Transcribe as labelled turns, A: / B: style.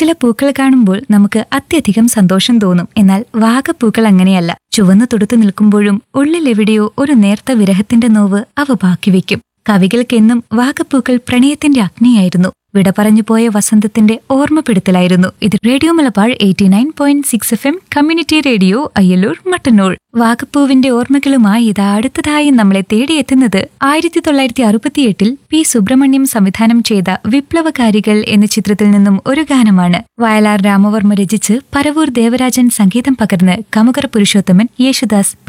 A: ചില പൂക്കൾ കാണുമ്പോൾ നമുക്ക് അത്യധികം സന്തോഷം തോന്നും എന്നാൽ വാഗപ്പൂക്കൾ അങ്ങനെയല്ല ചുവന്നു തൊടുത്തു നിൽക്കുമ്പോഴും ഉള്ളിലെവിടെയോ ഒരു നേർത്ത വിരഹത്തിന്റെ നോവ് അവ ബാക്കിവെക്കും കവികൾക്കെന്നും വാഗപ്പൂക്കൾ പ്രണയത്തിന്റെ അഗ്നിയായിരുന്നു വിട പറഞ്ഞു പോയ വസന്തത്തിന്റെ ഓർമ്മപ്പെടുത്തലായിരുന്നു ഇത് radio Malabar eighty nine point six F M community radio Ayyallur Mattannur വാഗപ്പൂവിന്റെ ഓർമ്മകളുമായി ഇതാ അടുത്തതായി നമ്മളെ തേടിയെത്തുന്നത് ആയിരത്തി തൊള്ളായിരത്തി അറുപത്തിയെട്ടിൽ പി സുബ്രഹ്മണ്യം സംവിധാനം ചെയ്ത വിപ്ലവകാരികൾ എന്ന ചിത്രത്തിൽ നിന്നും ഒരു ഗാനമാണ് വയലാർ രാമവർമ്മ രചിച്ച് പരവൂർ ദേവരാജൻ സംഗീതം പകർന്ന് കമുകർ പുരുഷോത്തമൻ യേശുദാസ്